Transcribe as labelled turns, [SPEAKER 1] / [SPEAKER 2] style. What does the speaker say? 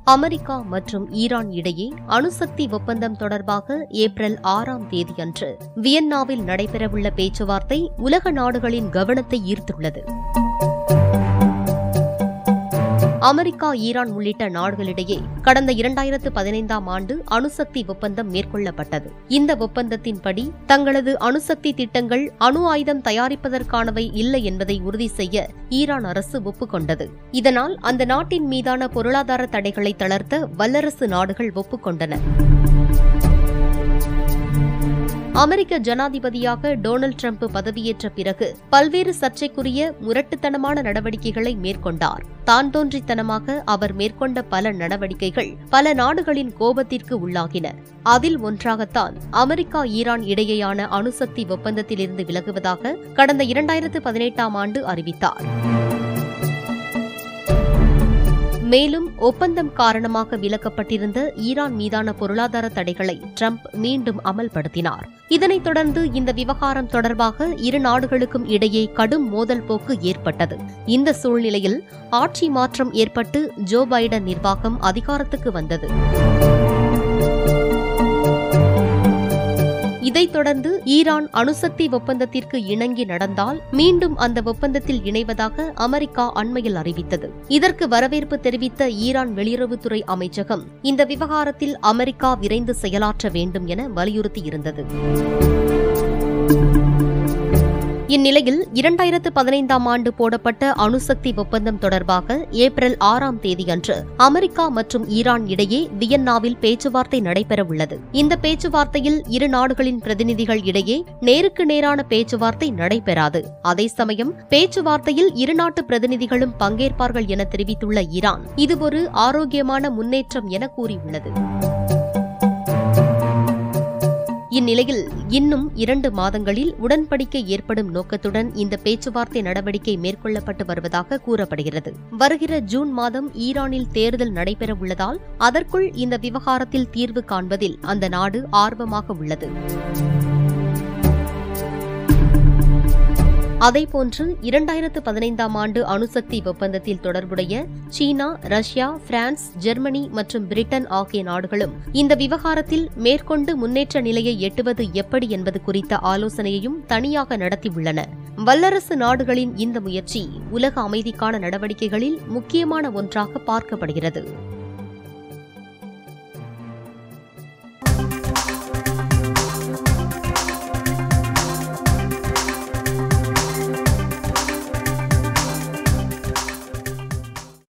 [SPEAKER 1] America மற்றும் Iran இடையே அணுசக்தி ஒப்பந்தம் தொடர்பாக ஏப்ரல் ஆறாம் தேதியன்று வியன்னாவில் நடைபெறவுள்ள பேச்சுவார்த்தை உலக நாடுகளின் கவனத்தை ஈர்த்துள்ளது அமெரிக்கா ஈரான் உள்ளிட்ட நாடுகளிடையே கடந்த இரண்டாயிரத்து பதினைந்தாம் ஆண்டு அணுசக்தி ஒப்பந்தம் மேற்கொள்ளப்பட்டது இந்த ஒப்பந்தத்தின்படி தங்களது அணுசக்தி திட்டங்கள் அணு ஆயுதம் தயாரிப்பதற்கானவை இல்லை என்பதை உறுதி செய்ய ஈரான் அரசு ஒப்புக்கொண்டது இதனால் அந்த நாட்டின் மீதான பொருளாதார தடைகளை தளர்த்த வல்லரசு நாடுகள் ஒப்புக்கொண்டன அமெரிக்க ஜனாதிபதியாக டொனால்டு டிரம்ப் பதவியேற்ற பிறகு பல்வேறு சர்ச்சைக்குரிய முரட்டுத்தனமான நடவடிக்கைகளை மேற்கொண்டார் தான் தோன்றித்தனமாக அவர் மேற்கொண்ட பல நடவடிக்கைகள் பல நாடுகளின் கோபத்திற்கு உள்ளாகின அதில் ஒன்றாகத்தான் அமெரிக்கா ஈரான் இடையேயான அணுசக்தி ஒப்பந்தத்திலிருந்து விலகுவதாக கடந்த இரண்டாயிரத்து பதினெட்டாம் ஆண்டு அறிவித்தார் மேலும் ஒப்பந்தம் காரணமாக விலக்கப்பட்டிருந்த ஈரான் மீதான பொருளாதார தடைகளை ட்ரம்ப் மீண்டும் அமல்படுத்தினார் இதனைத் தொடர்ந்து இந்த விவகாரம் தொடர்பாக இரு நாடுகளுக்கும் இடையே கடும் மோதல் போக்கு ஏற்பட்டது இந்த சூழ்நிலையில் ஆட்சி மாற்றம் ஏற்பட்டு ஜோ பைடன் நிர்வாகம் அதிகாரத்துக்கு வந்தது இதைத் தொடர்ந்து ஈரான் அணுசக்தி ஒப்பந்தத்திற்கு இணங்கி நடந்தால் மீண்டும் அந்த ஒப்பந்தத்தில் இணைவதாக அமெரிக்கா அண்மையில் அறிவித்தது இதற்கு வரவேற்பு தெரிவித்த ஈரான் வெளியுறவுத்துறை அமைச்சகம் இந்த விவகாரத்தில் அமெரிக்கா விரைந்து செயலாற்ற வேண்டும் என வலியுறுத்தியிருந்தது இந்நிலையில் இரண்டாயிரத்து பதினைந்தாம் ஆண்டு போடப்பட்ட அணுசக்தி ஒப்பந்தம் தொடர்பாக ஏப்ரல் ஆறாம் தேதியன்று அமெரிக்கா மற்றும் ஈரான் இடையே வியன்னாவில் பேச்சுவார்த்தை நடைபெறவுள்ளது இந்த பேச்சுவார்த்தையில் இரு நாடுகளின் பிரதிநிதிகள் இடையே நேருக்கு நேரான பேச்சுவார்த்தை நடைபெறாது அதே சமயம் பேச்சுவார்த்தையில் இரு நாட்டு பிரதிநிதிகளும் பங்கேற்பார்கள் என தெரிவித்துள்ள ஈரான் இது ஒரு ஆரோக்கியமான முன்னேற்றம் என கூறியுள்ளது இந்நிலையில் இன்னும் இரண்டு மாதங்களில் உடன்படிக்கை ஏற்படும் நோக்கத்துடன் இந்த பேச்சுவார்த்தை நடவடிக்கை மேற்கொள்ளப்பட்டு வருவதாக கூறப்படுகிறது வருகிற ஜூன் மாதம் ஈரானில் தேர்தல் நடைபெறவுள்ளதால் அதற்குள் இந்த விவகாரத்தில் தீர்வு காண்பதில் அந்த நாடு ஆர்வமாக உள்ளது அதேபோன்று இரண்டாயிரத்து பதினைந்தாம் ஆண்டு அணுசக்தி ஒப்பந்தத்தில் தொடர்புடைய சீனா ரஷ்யா பிரான்ஸ் ஜெர்மனி மற்றும் பிரிட்டன் ஆகிய நாடுகளும் இந்த விவகாரத்தில் மேற்கொண்டு முன்னேற்ற நிலையை எட்டுவது எப்படி என்பது குறித்த ஆலோசனையையும் தனியாக நடத்தியுள்ளன வல்லரசு நாடுகளின் இந்த முயற்சி உலக அமைதிக்கான நடவடிக்கைகளில் முக்கியமான ஒன்றாக பார்க்கப்படுகிறது